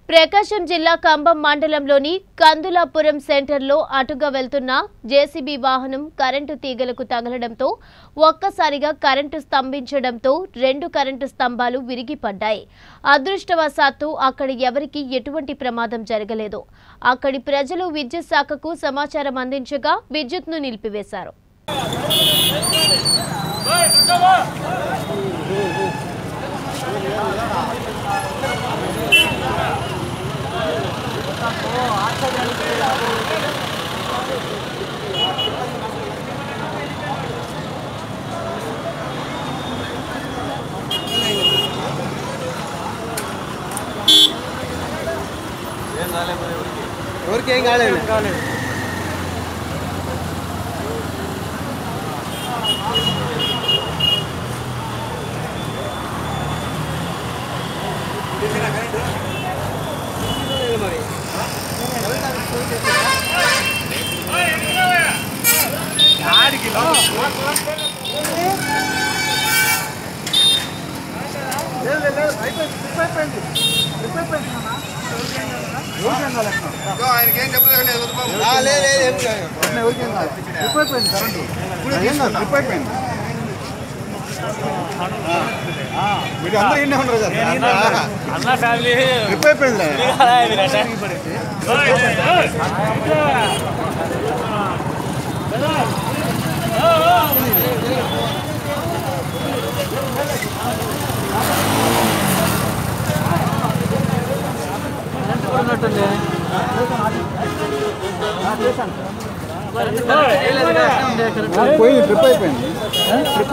ప్రకాశం జిల్లా కంబం మండలంలోని కందులాపురం సెంటర్లో అటుగా వెళ్తున్న జేసీబీ వాహనం కరెంటు తీగలకు తగలడంతో ఒక్కసారిగా కరెంటు స్తంభించడంతో రెండు కరెంటు స్తంభాలు విరిగిపడ్డాయి అదృష్టవశాత్తు అక్కడ ఎవరికీ ఎటువంటి ప్రమాదం జరగలేదు అక్కడి ప్రజలు విద్యుత్ శాఖకు సమాచారం అందించగా విద్యుత్ను నిలిపివేశారు ఎవరికి ఏం కాలేదు ఆయనకేం చెప్పలేదు లేదు ఆ, లేదు, లేదు, ఏం కాదు. మీరు అందరూ ఇన్నే ఉండరు కదా అన్న ఫ్యామిలీ ట్రిప్ అయిపోయింది పోయింది ట్రిప్ అయిపోయింది